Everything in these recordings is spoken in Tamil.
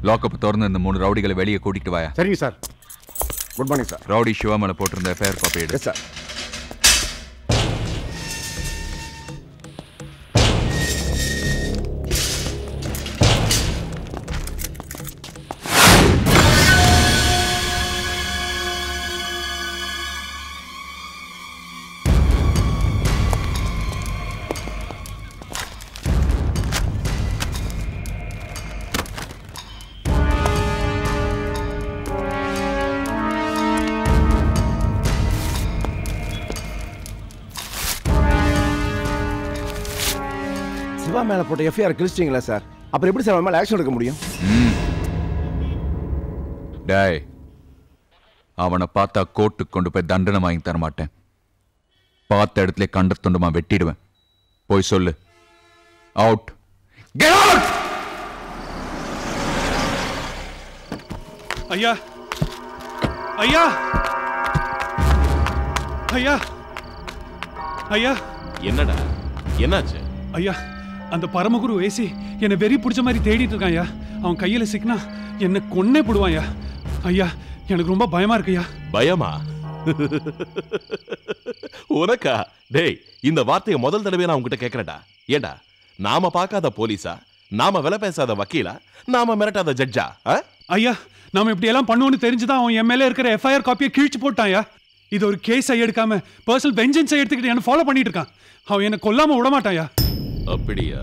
லாக்கப் திறந்து இந்த மூணு ரவுடிகளை வெளியே கூட்டிட்டு வாயா சரிங்க sir good morning sir rowdy Siva மேல போட்டிருந்த எஃப்ஐஆர் காப்பி எடு எஸ் சார் சிவா மேல போட்ட எஃப்ஐஆர் கிழிச்சிட்டீங்களா சார் அப்புறம் எப்படி சார் அவன் மேல ஆக்ஷன் எடுக்க முடியும் டேய் அவனை பார்த்தா கோர்ட்டுக்கு கொண்டு போய் தண்டனை வாங்கி தர மாட்டேன் பார்த்த இடத்துல கண்ட துண்டமா வெட்டிடுவேன் போய் சொல்லு அவுட் கெட் அவுட் ஐயா ஐயா ஐயா ஐயா என்னடா என்னாச்சு ஐயா அந்த பரமகுரு ஏசி என்னை வெறி பிடிச்ச மாதிரி தேடிட்டு இருக்கான் ஐயா அவன் கையில சிக்கினா என்னை கொன்னே போடுவான் ஐயா ஐயா எனக்கு ரொம்ப பயமா இருக்கு ஐயா பயமா உனக்கா டேய் இந்த வார்த்தையை முதல் தடவை நான் உங்ககிட்ட கேட்கறேன்டா ஏண்டா நாம பார்க்காத போலீஸா நாம விலை பேசாத வக்கீலா நாம மிரட்டாத ஜட்ஜா ஆ? ஐயா நாம இப்படி எல்லாம் பண்ணுவோம்னு தெரிஞ்சுதான் அவன் என் மேல இருக்கிற எஃப்ஐஆர் காப்பியை கிழிச்சு போட்டான் ஐயா இது ஒரு கேஸை எடுக்காம பர்சனல் வெஞ்சன்ஸை எடுத்துக்கிட்டு என்ன ஃபாலோ பண்ணிட்டு இருக்கான் அவன் என்னை கொல்லாம விட மாட்டான் ஐயா அப்படியா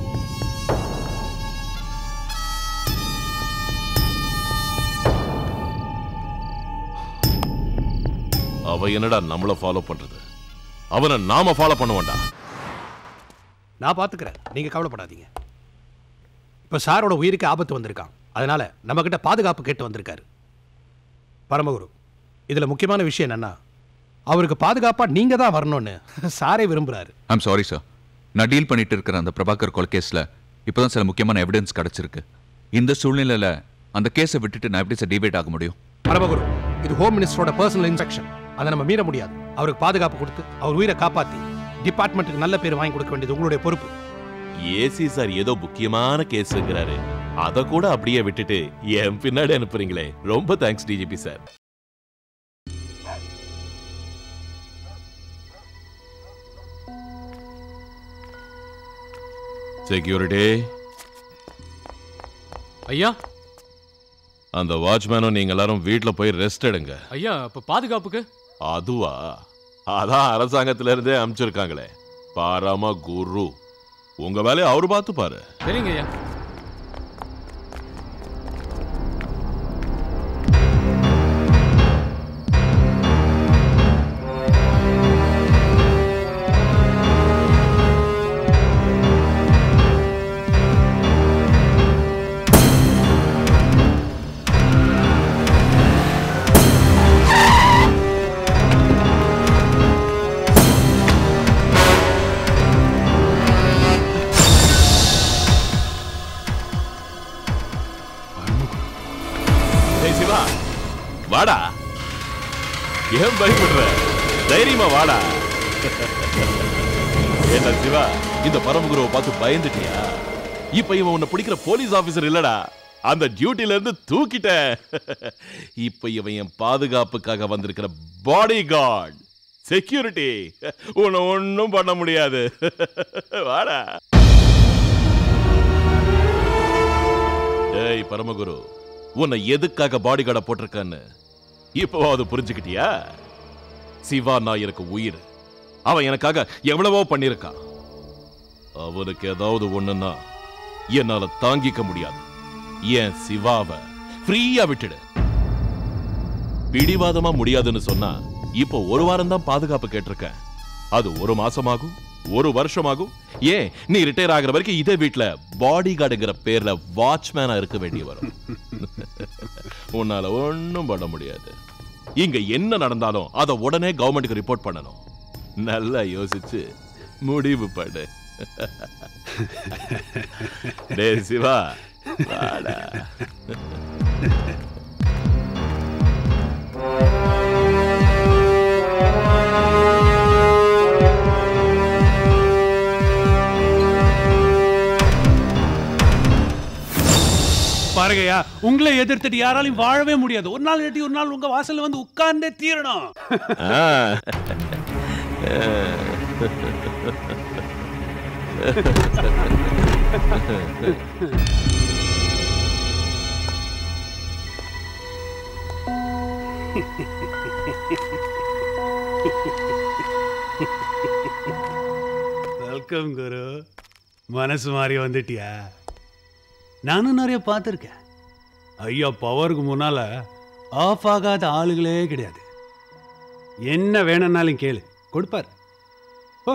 அவ என்னடா நம்மள ஃபாலோ பண்றது அவனை நாம ஃபாலோ பண்ணுவோம்டா நான் பார்த்துக்கிறேன் நீங்கள் கவலைப்படாதீங்க இப்போ சாரோட உயிருக்கு ஆபத்து வந்திருக்கான் அதனால நம்மக்கிட்ட பாதுகாப்பு கேட்டு வந்திருக்காரு பரமகுரு இதில் முக்கியமான விஷயம் என்னன்னா அவருக்கு பாதுகாப்பாக நீங்கள் தான் வரணும்னு சாரே விரும்புகிறாரு ஐம் சாரி சார் நான் டீல் பண்ணிட்டு இருக்கிற அந்த பிரபாகர் கொலை கேஸ்ல இப்போதான் சில முக்கியமான எவிடன்ஸ் கிடைச்சிருக்கு இந்த சூழ்நிலையில அந்த கேஸை விட்டுட்டு நான் எப்படி சார் டிபேட் ஆக முடியும் பரமகுரு இது ஹோம் மினிஸ்டரோட பர்சனல் இன்ஸ்ட்ரக்ஷன் அதை நம்ம மீற முடியாது அவருக்கு பாதுகாப்பு கொடுத்து அவர் உயிரை காப்பாற்றி டிபார்ட்மெண்ட்டுக்கு நல்ல பேர் வாங்கி கொடுக்க வேண்டியது உங்களுடைய பொறுப்பு ஏசி சார் ஏதோ முக்கியமான கேஸ்ங்கிறாரு அத கூட அப்படியே விட்டுட்டு என் பின்னாடி அனுப்புறீங்களே ரொம்ப தேங்க்ஸ் டிஜிபி சார் செக்யூரிட்டி ஐயா அந்த வாட்ச்மேனும் நீங்க எல்லாரும் வீட்ல போய் ரெஸ்ட் எடுங்க ஐயா அப்ப பாதுகாப்புக்கு அதுவா அதான் அரசாங்கத்துல இருந்தே அனுப்பிச்சிருக்காங்களே பாராம குரு உங்க வேலையை அவரு பார்த்து பாரு சரிங்க ஐயா ஏய் சிவா வாடா ஏன் பயப்படுற தைரியமா வாடா என்ன சிவா இந்த பரமகுருவை பார்த்து பயந்துட்டியா இப்ப இவன் உன்னை பிடிக்கிற போலீஸ் ஆபீசர் இல்லடா அந்த டியூட்டில இருந்து தூக்கிட்டேன் இப்ப இவன் என் பாதுகாப்புக்காக வந்திருக்கிற பாடி கார்டு செக்யூரிட்டி உன்னை ஒன்றும் பண்ண முடியாது வாடா ஏய் பரமகுரு உன்னை எதுக்காக பாடி கார்டை போட்டிருக்கான்னு இப்போவாவது புரிஞ்சுக்கிட்டியா சிவா நான் எனக்கு உயிர் அவன் எனக்காக எவ்வளவோ பண்ணியிருக்கான் அவனுக்கு ஏதாவது ஒண்ணுன்னா என்னால தாங்கிக்க முடியாது ஏன் சிவாவை ஃப்ரீயா விட்டுடு பிடிவாதமா முடியாதுன்னு சொன்னா இப்போ ஒரு வாரம் தான் பாதுகாப்பு கேட்டிருக்கேன் அது ஒரு மாசமாகும் ஒரு வருஷமாகும் ஏன் நீ ரிட்டையர் ஆகுற வரைக்கும் இதே வீட்ல பாடி கார்டுங்கிற பேர்ல வாட்ச்மேனா இருக்க வேண்டி வரும் உன்னால ஒண்ணும் பண்ண முடியாது இங்க என்ன நடந்தாலும் அதை உடனே கவர்மெண்ட்டுக்கு ரிப்போர்ட் பண்ணணும் நல்லா யோசிச்சு முடிவு படு டேய் சிவா வாடா பாருங்கய்யா உங்களை எதிர்த்துட்டு யாராலையும் வாழவே முடியாது ஒரு நாள் இல்லாட்டி ஒரு நாள் உங்க வாசல்ல வந்து உட்கார்ந்தே தீரணும் ஆ. வெல்கம் குரு மனசு மாறி வந்துட்டியா நானும் நிறைய பார்த்துருக்கேன் ஐயா பவருக்கு முன்னால ஆஃப் ஆகாத ஆளுகளே கிடையாது என்ன வேணும்னாலும் கேளு கொடுப்பார் ஓ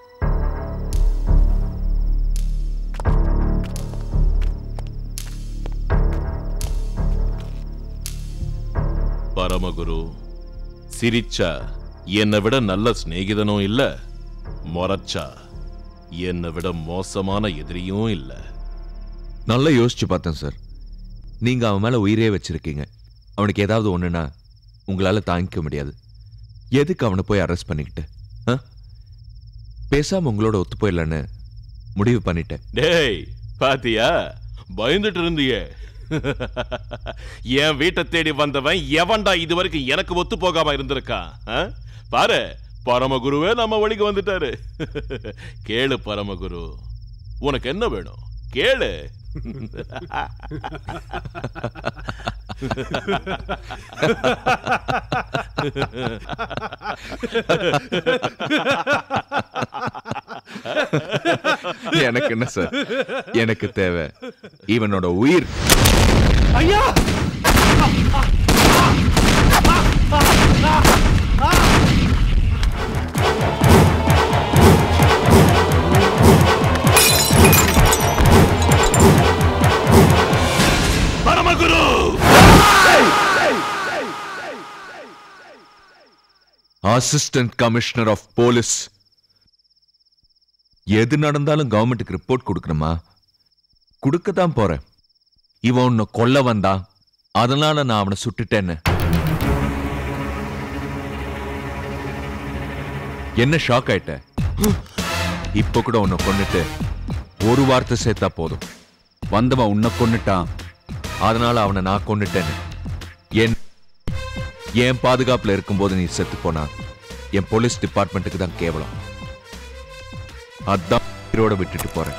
பரமகுரு சிரிச்சா என்னை விட நல்ல சிநேகிதனும் இல்ல மொரச்சா என்னை விட மோசமான எதிரியும் இல்ல நல்லா யோசிச்சு பார்த்தேன் சார் நீங்க அவன் மேல உயிரே வச்சிருக்கீங்க அவனுக்கு ஏதாவது ஒண்ணுனா உங்களால தாங்கிக்க முடியாது எதுக்கு அவனை போய் அரெஸ்ட் பண்ணிக்கிட்டு ஆ? பேசாம உங்களோட ஒத்து போயிடலான்னு முடிவு பண்ணிட்டேன் டேய் பாத்தியா பயந்துட்டு இருந்தியே என் வீட்டை தேடி வந்தவன் எவன்டா இது வரைக்கும் எனக்கு ஒத்து போகாம இருந்திருக்கான் ஆ? பாரு பரமகுருவே நம்ம வழிக்கு வந்துட்டாரு கேளு பரமகுரு உனக்கு என்ன வேணும் கேளு எனக்கு என்ன சார் எனக்கு தேவை இவனோட உயிர் ஐயா Paramaguru assistant commissioner of police எது நடந்தாலும் கவர்மெண்ட்டுக்கு ரிப்போர்ட் கொடுக்கணுமா கொடுக்கத்தான் போறேன் இவன் உன்னை கொல்ல வந்தான் அதனால நான் அவனை சுட்டுட்டேன்னு என்ன ஷாக் ஆயிட்ட இப்ப கூட உன்னை கொன்னுட்டு ஒரு வார்த்தை சேர்த்தா போதும் வந்தவன் உன்னை கொன்னுட்டான் அதனால அவனை நான் கொன்னுட்டேன்னு என் என் பாதுகாப்புல இருக்கும்போது நீ செத்து போனா என் போலீஸ் டிபார்ட்மெண்ட்டுக்கு தான் கேவலம் அதான் உயிரோட விட்டுட்டு போறேன்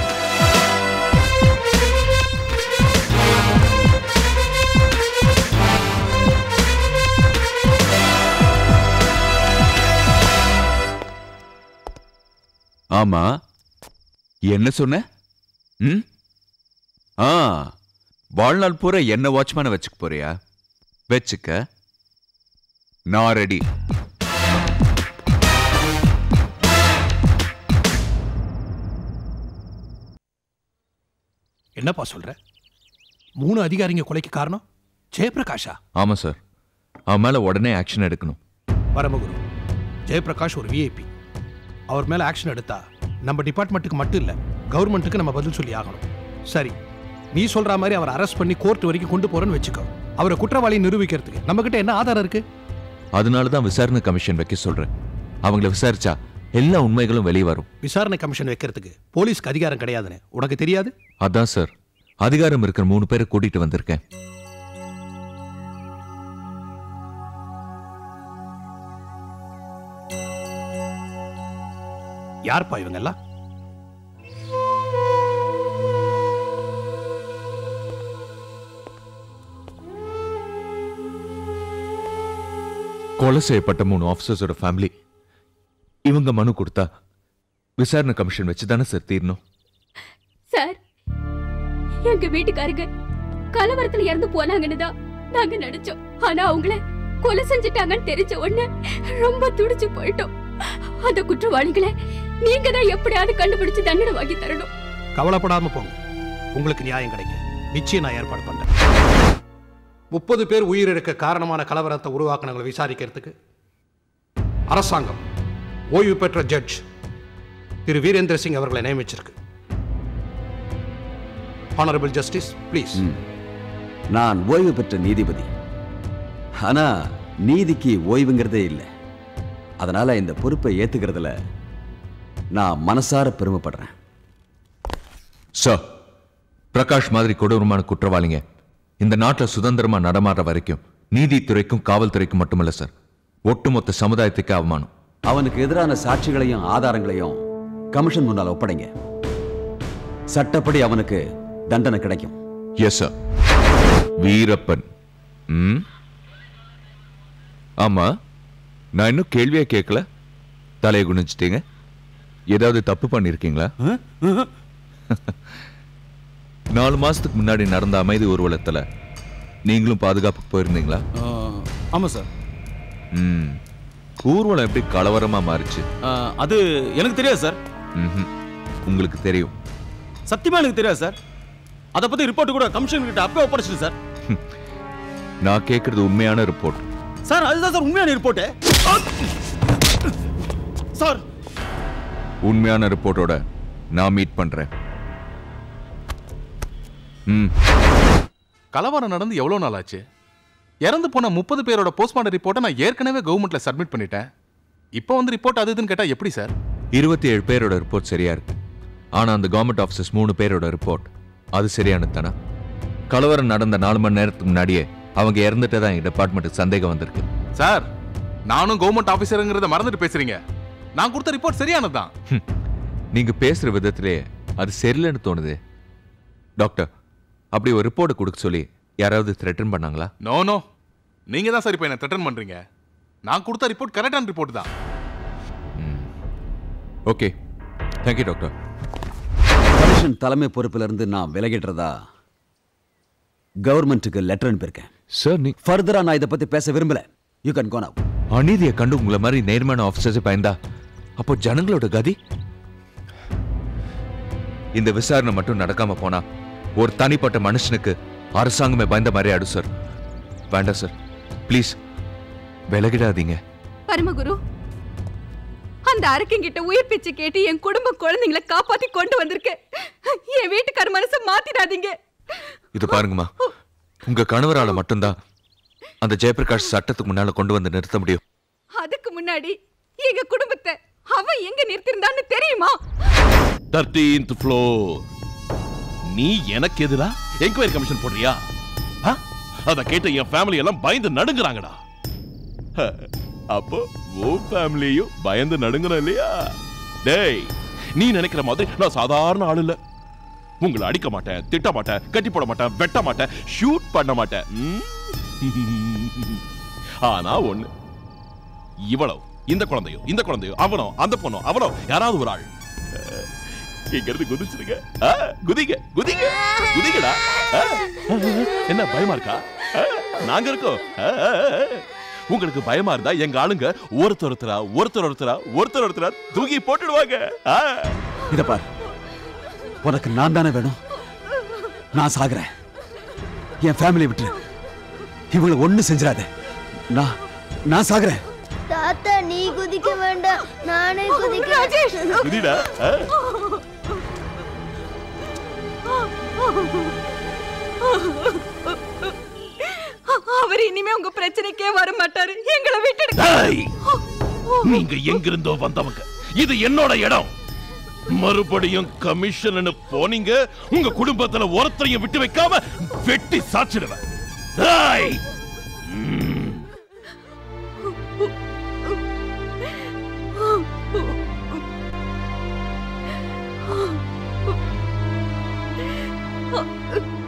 ஆமா என்ன சொன்ன ம் ஆ வாழ்நாள் பூரா என்ன வாட்ச்மேனை வச்சுக்க போறியா வச்சுக்க நான் ரெடி என்னப்பா சொல்ற மூணு அதிகாரிங்க கொலைக்கு காரணம் ஜெயபிரகாஷா ஆமா சார் அவன் மேல உடனே ஆக்ஷன் எடுக்கணும் பரமகுரு ஜெயபிரகாஷ் ஒரு விஐபி அவர் மேல ஆக்ஷன் எடுத்தா நம்ம டிபார்ட்மெண்ட்டுக்கு மட்டும் இல்ல கவர்மெண்ட்டுக்கு நம்ம பதில் சொல்லி ஆகணும் சரி நீ சொல்ற மாதிரி அவர் அரெஸ்ட் பண்ணி கோர்ட் வரைக்கும் கொண்டு போறேன்னு வச்சுக்கோ அவரை குற்றவாளி நிரூபிக்கிறதுக்கு நம்ம கிட்ட என்ன ஆதாரம் இருக்கு அதனால தான் விசாரணை கமிஷன் வைக்க சொல்றேன் அவங்கள விசாரிச்சா எல்லா உண்மைகளும் வெளியே வரும் விசாரணை கமிஷன் வைக்கிறதுக்கு போலீஸ்க்கு அதிகாரம் கிடையாதுன்னு உனக்கு தெரியாது அதான் சார் அதிகாரம் இருக்கிற மூணு பேரை கூட்டிட்டு வந்திருக்கேன் யார்ப்பா இவங்க எல்லாம் கொலை செய்யப்பட்ட மூணு ஆஃபீஸர்ஸோட ஃபேமிலி இவங்க மனு கொடுத்தா விசாரணை கமிஷன் வச்சு தானே சார் தீரணும் சார் எங்க வீட்டுக்காரங்க கலவரத்துல இறந்து போனாங்கன்னு தான் நாங்க நினைச்சோம் ஆனா அவங்கள கொலை செஞ்சுட்டாங்கன்னு தெரிஞ்ச உடனே ரொம்ப துடிச்சு போயிட்டோம் அந்த குற்றவாளிகளை நீங்க தான் எப்படியாவது கண்டுபிடிச்சு தண்டனை வாங்கி தரணும் கவலைப்படாம போங்க உங்களுக்கு நியாயம் கிடைக்கும் நிச்சயம் நான் ஏற்பாடு பண்றேன் முப்பது பேர் உயிரிழக்க காரணமான கலவரத்தை உருவாக்குனவங்களை விசாரிக்கிறதுக்கு அரசாங்கம் ஓய்வு பெற்ற ஜட்ஜ் திரு வீரேந்திர சிங் அவர்களை நியமிச்சிருக்கு ஆனரபிள் ஜஸ்டிஸ் ப்ளீஸ் நான் ஓய்வு பெற்ற நீதிபதி ஆனா நீதிக்கு ஓய்வுங்கிறதே இல்லை அதனால இந்த பொறுப்பை ஏத்துக்கிறதுல நான் மனசார பெருமைப்படுறேன் சார் பிரகாஷ் மாதிரி கொடூரமான குற்றவாளிங்க இந்த நாட்டில் சுதந்திரமா நடமாடுற வரைக்கும் நீதித்துறைக்கும் காவல்துறைக்கும் மட்டுமல்ல சார் ஒட்டுமொத்த சமுதாயத்துக்கு அவமானம் அவனுக்கு எதிரான சாட்சிகளையும் ஆதாரங்களையும் கமிஷன் முன்னால் ஒப்படைங்க சட்டப்படி அவனுக்கு தண்டனை கிடைக்கும் எஸ் சார் வீரப்பன் ம் ஆமா நான் இன்னும் கேள்வியே கேட்கல தலையை குனிச்சிட்டீங்க ஏதாவது தப்பு பண்ணிருக்கீங்களா நாலு மாசத்துக்கு முன்னாடி நடந்த அமைதி ஊர்வலத்துல நீங்களும் பாதுகாப்புக்கு போயிருந்தீங்களா ஆமாம் சார் ம் ஊர்வலம் எப்படி கலவரமா மாறுச்சு அது எனக்கு தெரியாது சார் ம்ஹும். உங்களுக்கு தெரியும் சத்தியமாக எனக்கு தெரியாது சார் அதை பற்றி ரிப்போர்ட் கூட கமிஷன் கிட்ட அப்பவே ஒப்படைச்சிட்டு சார் நான் கேட்கறது உண்மையான ரிப்போர்ட் சார் அதுதான் சார் உண்மையான ரிப்போர்ட்டு சார் உண்மையான ரிப்போர்ட்டோட நான் மீட் பண்றேன் ம் கலவரம் நடந்து எவ்வளோ நாள் ஆச்சு இறந்து போன முப்பது பேரோட போஸ்ட்மார்ட்டம் ரிப்போர்ட்டை நான் ஏற்கனவே கவர்மெண்ட்ல சப்மிட் பண்ணிட்டேன் இப்போ வந்து ரிப்போர்ட் அது இதுன்னு கேட்டா எப்படி சார் இருபத்தி ஏழு பேரோட ரிப்போர்ட் சரியா இருக்கு ஆனா அந்த கவர்மெண்ட் ஆஃபீஸர்ஸ் மூணு பேரோட ரிப்போர்ட் அது சரியானது தானே கலவரம் நடந்த நாலு மணி நேரத்துக்கு முன்னாடியே அவங்க இறந்துட்டு தான் எங்க டிபார்ட்மெண்ட்டுக்கு சந்தேகம் வந்திருக்கு சார் நானும் கவர்மெண்ட் ஆஃபீஸருங்கிறத மறந்துட்டு பேசுறீங்க நான் கொடுத்த ரிப்போர்ட் சரியானது தான் ஹம். நீங்க பேசுற விதத்திலே அது சரியில்லைன்னு தோணுது டாக்டர் அப்படி ஒரு ரிப்போர்ட் கொடுக்க சொல்லி யாராவது த்ரெட்டன் பண்ணாங்களா நோ நோ நீங்க தான் சார் இப்போ என்ன த்ரெட்டன் பண்றீங்க நான் கொடுத்த ரிப்போர்ட் கரெக்டான ரிப்போர்ட் தான் ஓகே தேங்க்யூ டாக்டர் கமிஷன் தலைமை பொறுப்பிலிருந்து நான் விலகிடுறதா கவர்மெண்ட்டுக்கு லெட்டர் அனுப்பியிருக்கேன் சார் நீ ஃபர்தரா நான் இதை பத்தி பேச விரும்பல யூ கேன் கோ நவ் அநீதியை கண்டு உங்களை மாதிரி நேர்மையான ஆஃபீஸர்ஸ் பயந்தா அப்போ ஜனங்களோட கதி இந்த விசாரணை மட்டும் நடக்காம போனா ஒரு தனிப்பட்ட மனுஷனுக்கு அரசாங்கமே பயந்த மாதிரி ஆடும் சார் வேண்டாம் சார் ப்ளீஸ் விலகிடாதீங்க பரமகுரு அந்த அரக்கங்கிட்ட உயிர் பிச்சை கேட்டு என் குடும்ப குழந்தைங்களை காப்பாத்தி கொண்டு வந்திருக்கேன் என் வீட்டுக்கார மனசை மாத்திடாதீங்க இது பாருங்கம்மா உங்க கணவரால மட்டும்தான் அந்த ஜெயபிரகாஷ் சட்டத்துக்கு முன்னால கொண்டு வந்து நிறுத்த முடியும் அதுக்கு முன்னாடி எங்க குடும்பத்தை அவன் எங்க நிறுத்திருந்தான்னு தெரியுமா தர்டீன்த் ஃப்ளோர் நீ எனக்கு எதிரா என்கொயரி கமிஷன் போடுறியா ஆ? அத கேட்ட என் ஃபேமிலி எல்லாம் பயந்து நடுங்குறாங்கடா ஹ, அப்போ உன் ஃபேமிலியும் பயந்து நடுங்கணும் இல்லையா டேய் நீ நினைக்கிற மாதிரி நான் சாதாரண ஆள் இல்ல உங்களை அடிக்க மாட்டேன் திட்ட மாட்டேன் கட்டி போட மாட்டேன் வெட்ட மாட்டேன் ஷூட் பண்ண மாட்டேன் ம்? ஆனா ஒண்ணு இவ்வளவு இந்த குழந்தையோ இந்த குழந்தையோ அவனோ அந்த பொண்ணோ அவனோ யாராவது ஒரு ஆள் அஹ், இங்க இருந்து குதிச்சிருங்க ஆ, குதிங்க குதிங்க குதிங்கடா ஆ, என்ன பயமா இருக்கா ஆ, நாங்க இருக்கோம் ஆ, ஆ, ஆ. உங்களுக்கு பயமா இருந்தா எங்க ஆளுங்க ஒருத்தர் ஒருத்தரா ஒருத்தர் ஒருத்தரா ஒருத்தர் ஒருத்தரா தூக்கி போட்டுடுவாங்க ஆ. இத பார் உனக்கு நான் தானே வேணும் நான் சாகுறேன் என் ஃபேமிலி விட்டு இவங்களை ஒண்ணு செஞ்சிடாத நான் நான் சாகுறேன் தாத்தா நீ குதிக்க வேண்டாம் நானே குதிக்கிறேன் குதிடா ஆ. அவர் இனிமே உங்க பிரச்சனைக்கே வர மாட்டாரு எங்களை விட்டுடுங்க டேய்! நீங்க எங்கிருந்தோ வந்தவங்க இது என்னோட இடம் மறுபடியும் கமிஷன் போனீங்க உங்க குடும்பத்துல ஒருத்தரையும் விட்டு வைக்காம வெட்டி சாச்சிடுவேன் டேய்! Oh.